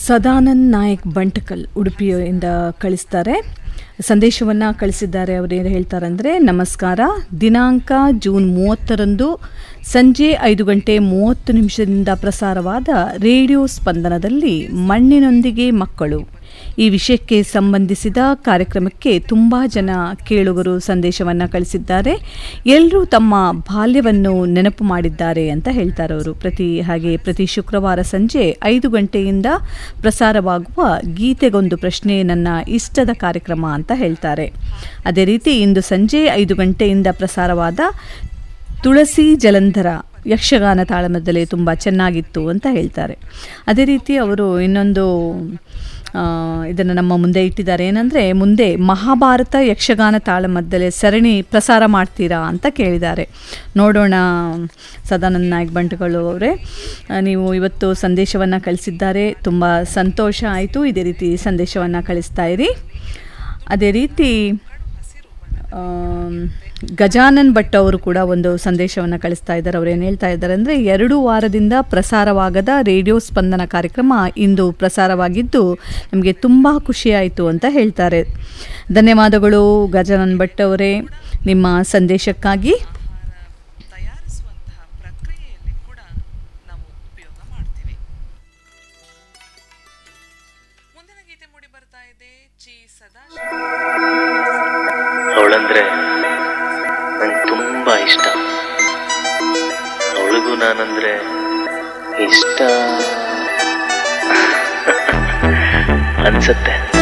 ಸದಾನಂದ್ ನಾಯಕ್ ಬಂಟಕಲ್ ಉಡುಪಿಯಿಂದ ಕಳಿಸ್ತಾರೆ ಸಂದೇಶವನ್ನು ಕಳಿಸಿದ್ದಾರೆ ಅವರು ಏನು ಹೇಳ್ತಾರಂದರೆ ನಮಸ್ಕಾರ ದಿನಾಂಕ ಜೂನ್ ಮೂವತ್ತರಂದು ಸಂಜೆ ಐದು ಗಂಟೆ ಮೂವತ್ತು ನಿಮಿಷದಿಂದ ಪ್ರಸಾರವಾದ ರೇಡಿಯೋ ಸ್ಪಂದನದಲ್ಲಿ ಮಣ್ಣಿನೊಂದಿಗೆ ಮಕ್ಕಳು ಈ ವಿಷಯಕ್ಕೆ ಸಂಬಂಧಿಸಿದ ಕಾರ್ಯಕ್ರಮಕ್ಕೆ ತುಂಬ ಜನ ಕೇಳುಗರು ಸಂದೇಶವನ್ನು ಕಳಿಸಿದ್ದಾರೆ ಎಲ್ಲರೂ ತಮ್ಮ ಬಾಲ್ಯವನ್ನು ನೆನಪು ಮಾಡಿದ್ದಾರೆ ಅಂತ ಹೇಳ್ತಾರೆ ಅವರು ಪ್ರತಿ ಹಾಗೆ ಪ್ರತಿ ಶುಕ್ರವಾರ ಸಂಜೆ ಐದು ಗಂಟೆಯಿಂದ ಪ್ರಸಾರವಾಗುವ ಗೀತೆಗೊಂದು ಪ್ರಶ್ನೆ ನನ್ನ ಇಷ್ಟದ ಕಾರ್ಯಕ್ರಮ ಅಂತ ಹೇಳ್ತಾರೆ ಅದೇ ರೀತಿ ಇಂದು ಸಂಜೆ ಐದು ಗಂಟೆಯಿಂದ ಪ್ರಸಾರವಾದ ತುಳಸಿ ಜಲಂಧರ ಯಕ್ಷಗಾನ ತಾಳಮದ್ದಲೆ ತುಂಬ ಚೆನ್ನಾಗಿತ್ತು ಅಂತ ಹೇಳ್ತಾರೆ ಅದೇ ರೀತಿ ಅವರು ಇನ್ನೊಂದು ಇದನ್ನು ನಮ್ಮ ಮುಂದೆ ಇಟ್ಟಿದ್ದಾರೆ ಏನಂದರೆ ಮುಂದೆ ಮಹಾಭಾರತ ಯಕ್ಷಗಾನ ತಾಳಮದ್ದಲೆ ಸರಣಿ ಪ್ರಸಾರ ಮಾಡ್ತೀರಾ ಅಂತ ಕೇಳಿದ್ದಾರೆ ನೋಡೋಣ ಸದಾನಂದ ನಾಯಕ್ ಬಂಟುಗಳು ಅವರೇ ನೀವು ಇವತ್ತು ಸಂದೇಶವನ್ನು ಕಳಿಸಿದ್ದಾರೆ ತುಂಬ ಸಂತೋಷ ಆಯಿತು ಇದೇ ರೀತಿ ಸಂದೇಶವನ್ನು ಕಳಿಸ್ತಾ ಇರಿ ಅದೇ ರೀತಿ ಗಜಾನನ್ ಭಟ್ ಅವರು ಕೂಡ ಒಂದು ಸಂದೇಶವನ್ನು ಕಳಿಸ್ತಾ ಇದ್ದಾರೆ ಅವ್ರು ಏನು ಹೇಳ್ತಾ ಇದ್ದಾರೆ ಅಂದರೆ ಎರಡು ವಾರದಿಂದ ಪ್ರಸಾರವಾಗದ ರೇಡಿಯೋ ಸ್ಪಂದನ ಕಾರ್ಯಕ್ರಮ ಇಂದು ಪ್ರಸಾರವಾಗಿದ್ದು ನಮಗೆ ತುಂಬ ಖುಷಿಯಾಯಿತು ಅಂತ ಹೇಳ್ತಾರೆ ಧನ್ಯವಾದಗಳು ಗಜಾನನ್ ಭಟ್ ಅವರೇ ನಿಮ್ಮ ಸಂದೇಶಕ್ಕಾಗಿ ತಯಾರಿಸುವಂತಹ ಪ್ರಕ್ರಿಯೆಯಲ್ಲಿ ಕೂಡ ನಾವು ಉಪಯೋಗ ಮಾಡ್ತೀವಿ ಮುಂದಿನ ಗೀತೆ ಮೂಡಿ ಬರ್ತಾ ಇದೆ ಚಿ ಸದಾ ಅವಳಂದ್ರೆ ನಂಗೆ ತುಂಬಾ ಇಷ್ಟ ಅವಳಿಗೂ ನಾನಂದ್ರೆ ಇಷ್ಟ ಅನ್ಸತ್ತೆ